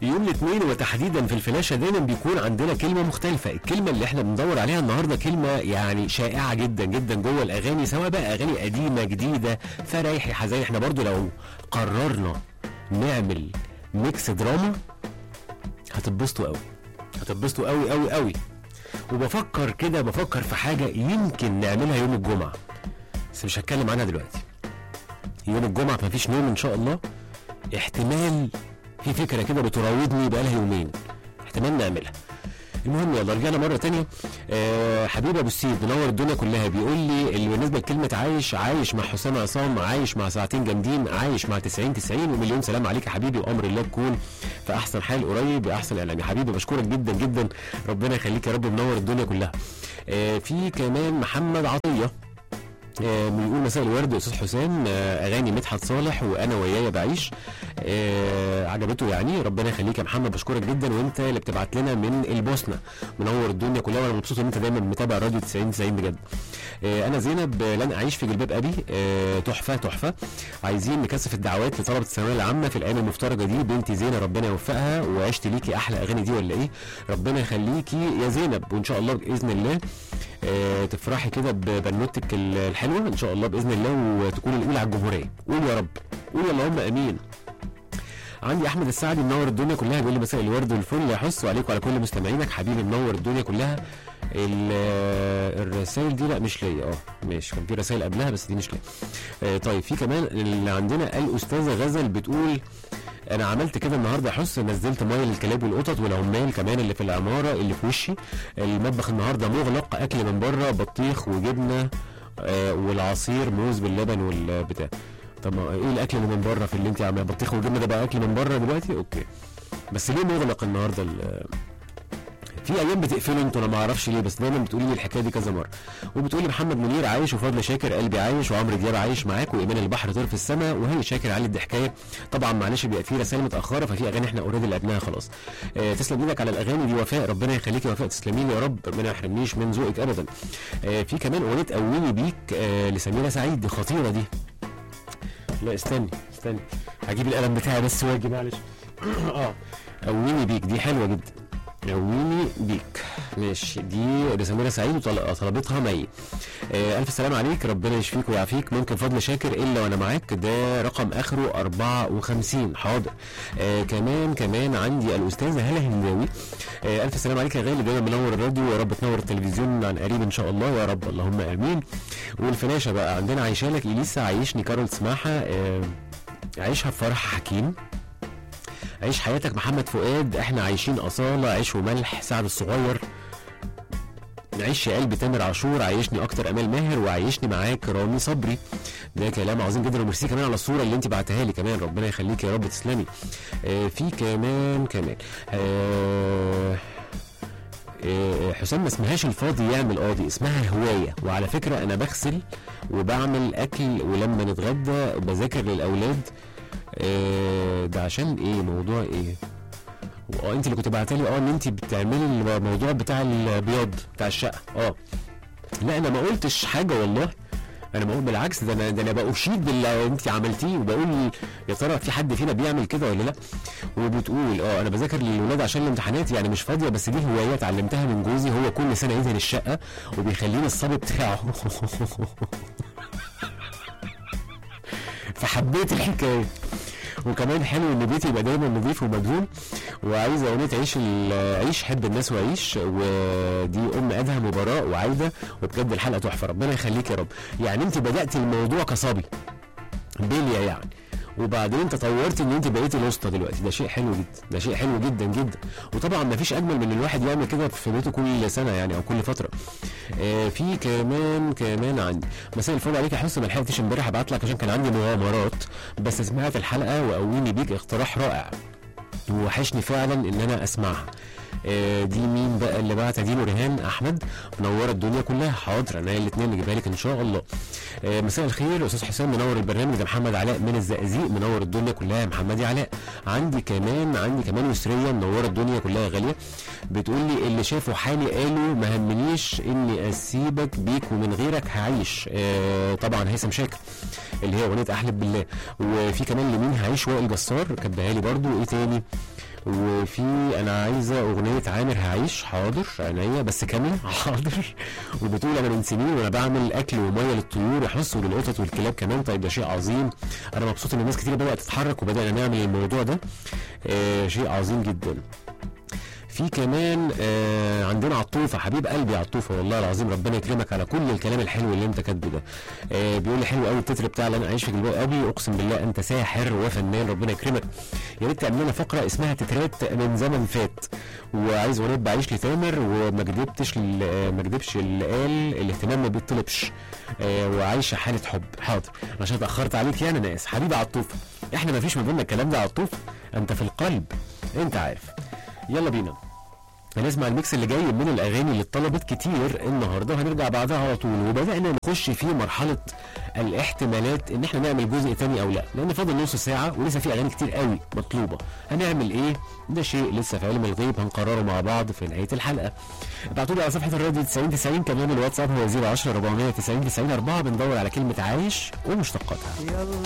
يوم الاثنين وتحديدا في الفلاشه دايما بيكون عندنا كلمه مختلفه الكلمه اللي احنا بندور عليها النهارده كلمه يعني شائعه جدا جدا جوه الاغاني سواء بقى اغاني قديمه جديده فرايحي حزين احنا برضو لو قررنا نعمل ميكس دراما هتتبسطوا قوي هتتبسطوا قوي قوي قوي وبفكر كده بفكر في حاجه يمكن نعملها يوم الجمعه بس مش هتكلم عنها دلوقتي يوم الجمعه مفيش نوم ان شاء الله احتمال في فكره كده بتراودني بقالها يومين احتمال نعملها المهم يلا رجعنا مره تانية أه حبيب ابو السيد منور الدنيا كلها بيقول لي اللي بالنسبه لكلمه عايش عايش مع حسام عصام عايش مع ساعتين جامدين عايش مع 90 90 ومليون سلام عليك يا حبيبي وامر الله تكون في احسن حال قريب باحسن اعلام يا حبيبي بشكرك جدا جدا ربنا يخليك يا رب منور الدنيا كلها أه في كمان محمد عطيه آه، بيقول مساء الورد استاذ حسام آه، اغاني مدحت صالح وانا ويايا بعيش آه، عجبته يعني ربنا يخليك يا محمد بشكرك جدا وانت اللي بتبعت لنا من البوسنه منور الدنيا كلها وانا مبسوط ان انت دايما متابع راديو 90 90 بجد آه، انا زينب آه، لن اعيش في جلباب ابي آه، تحفه تحفه عايزين نكثف الدعوات لطلبه الثانويه العامه في الايام المفترجه دي بنتي زينه ربنا يوفقها وعشت ليكي احلى اغاني دي ولا ايه ربنا يخليكي يا زينب وان شاء الله باذن الله آه، تفرحي كده ببنوتك ال- الحلوه ان شاء الله باذن الله وتكوني الاولى على الجمهوريه قول يا رب قول اللهم امين عندي احمد السعدي منور الدنيا كلها بيقول لي مساء الورد والفل يا حس وعليك وعلى كل مستمعينك حبيبي منور الدنيا كلها ال- الرسائل دي لا مش ليا اه ماشي كان في رسائل قبلها بس دي مش ليا آه، طيب في كمان اللي عندنا الاستاذه غزل بتقول انا عملت كده النهارده يا حس نزلت ميه للكلاب والقطط والعمال كمان اللي في العماره اللي في وشي المطبخ النهارده مغلق اكل من بره بطيخ وجبنه آه والعصير موز باللبن والبتاع طب ما ايه الاكل اللي من بره في اللي انت عاملاه بطيخ وجبنه ده بقى اكل من بره دلوقتي اوكي بس ليه مغلق النهارده ال- في ايام بتقفلوا انتوا انا ما اعرفش ليه بس دايما بتقولي لي الحكايه دي كذا مره وبتقولي محمد منير عايش وفضل شاكر قلبي عايش وعمرو دياب عايش معاك وايمان البحر طير في السماء وهي شاكر علي الضحكايه طبعا معلش بيبقى في رسائل متاخره ففي اغاني احنا اوريدي لعبناها خلاص آه تسلم ايدك على الاغاني دي وفاء ربنا يخليك يا وفاء تسلمي لي يا رب ربنا ما يحرمنيش من ذوقك ابدا آه في كمان اغنيه قويني بيك آه لسميره سعيد دي خطيره دي لا استني استني هجيب القلم بتاعي بس واجي معلش اه قويني بيك دي حلوه جدا قويني بيك ماشي دي لسميرة سعيد وطلبتها مي آه الف سلام عليك ربنا يشفيك ويعافيك ممكن فضل شاكر الا وانا معاك ده رقم اخره 54 حاضر آه كمان كمان عندي الاستاذه هاله هنداوي آه الف سلام عليك يا غالي دايما منور الراديو يا رب تنور التلفزيون عن قريب ان شاء الله يا رب اللهم امين والفلاشه بقى عندنا عايشه لك اليسا عيشني كارول سماحه آه عيشها في فرح حكيم عيش حياتك محمد فؤاد احنا عايشين اصاله عيش وملح سعد الصغير عيش يا قلبي تامر عاشور عايشني اكتر امال ماهر وعايشني معاك رامي صبري ده كلام عظيم جدا وميرسي كمان على الصوره اللي انت بعتها لي كمان ربنا يخليك يا رب تسلمي آه في كمان كمان آه آه، حسام ما اسمهاش الفاضي يعمل قاضي اسمها هوايه وعلى فكره انا بغسل وبعمل اكل ولما نتغدى بذاكر للاولاد آه، ده عشان ايه موضوع ايه اه انت اللي كنت بعتلي اه ان انت بتعملي الموضوع بتاع البياض بتاع الشقه اه لا انا ما قلتش حاجه والله انا بقول بالعكس ده انا ده انا بأشيد باللي انت عملتيه وبقول يا ترى في حد فينا بيعمل كده ولا لا وبتقول اه انا بذاكر للولاد عشان الامتحانات يعني مش فاضيه بس دي هوايه اتعلمتها من جوزي هو كل سنه يدهن الشقه وبيخليني الصبي بتاعه فحبيت الحكايه وكمان حلو ان بيتي يبقى دايما نظيف ومدهون وعايزه اغنيه عيش ال- عيش حب الناس وعيش ودي ام ادهم وبراء وعايده وبجد الحلقه تحفه ربنا يخليك يا رب يعني انت بدات الموضوع كصبي بليا يعني وبعدين تطورت ان انت بقيتي الوسطى دلوقتي ده شيء حلو جدا ده شيء حلو جدا جدا وطبعا ما فيش اجمل من الواحد يعمل كده في بيته كل سنه يعني او كل فتره آه في كمان كمان عندي مساء الفل عليك يا حسن ما لحقتش امبارح ابعت لك عشان كان عندي مغامرات بس سمعت الحلقه وقويني بيك اقتراح رائع وحشني فعلا ان انا اسمعها آه، دي مين بقى اللي بعتها دي نورهان احمد منوره الدنيا كلها حاضر انا الاثنين نجيبها لك ان شاء الله آه، مساء الخير استاذ حسام منور البرنامج ده محمد علاء من الزقازيق منور الدنيا كلها يا محمد يا علاء عندي كمان عندي كمان يسريه منوره الدنيا كلها يا غاليه بتقول لي اللي شافوا حالي قالوا ما همنيش اني اسيبك بيك ومن غيرك هعيش آه، طبعا هيثم شاكر اللي هي اغنيه احلف بالله وفي كمان لمين هعيش وائل جسار كاتبها لي برضو ايه تاني وفي انا عايزه اغنيه عامر هعيش حاضر عينيا بس كمان حاضر وبتقول انا من سنين وانا بعمل اكل وميه للطيور يحصوا للقطط والكلاب كمان طيب ده شيء عظيم انا مبسوط ان الناس كتير بدات تتحرك وبدانا نعمل الموضوع ده آه شيء عظيم جدا في كمان آه عندنا عطوفه حبيب قلبي عطوفه والله العظيم ربنا يكرمك على كل الكلام الحلو اللي انت كاتبه ده آه بيقول لي حلو قوي التتر بتاع اللي انا عايش في جلباب قوي اقسم بالله انت ساحر وفنان ربنا يكرمك يا ريت تعمل لنا فقره اسمها تترات من زمن فات وعايز اغنيه بعيش لتامر وما كدبتش ل- آه، ما كدبش اللي قال الاهتمام ما بيطلبش آه وعايشه حاله حب حاضر عشان اتاخرت عليك يعني انا اسف حبيبي عطوفه احنا ما فيش ما بيننا الكلام ده عطوف انت في القلب انت عارف يلا بينا هنسمع الميكس اللي جاي من الاغاني اللي اتطلبت كتير النهارده وهنرجع بعدها على طول وبدانا نخش في مرحله الاحتمالات ان احنا نعمل جزء تاني او لا لان فاضل نص ساعه ولسه في اغاني كتير قوي مطلوبه هنعمل ايه ده شيء لسه في علم الغيب هنقرره مع بعض في نهايه الحلقه ابعتوا لي على صفحه الراديو 90 90 كمان الواتساب هو 010 490 90 4 بندور على كلمه عايش ومشتقاتها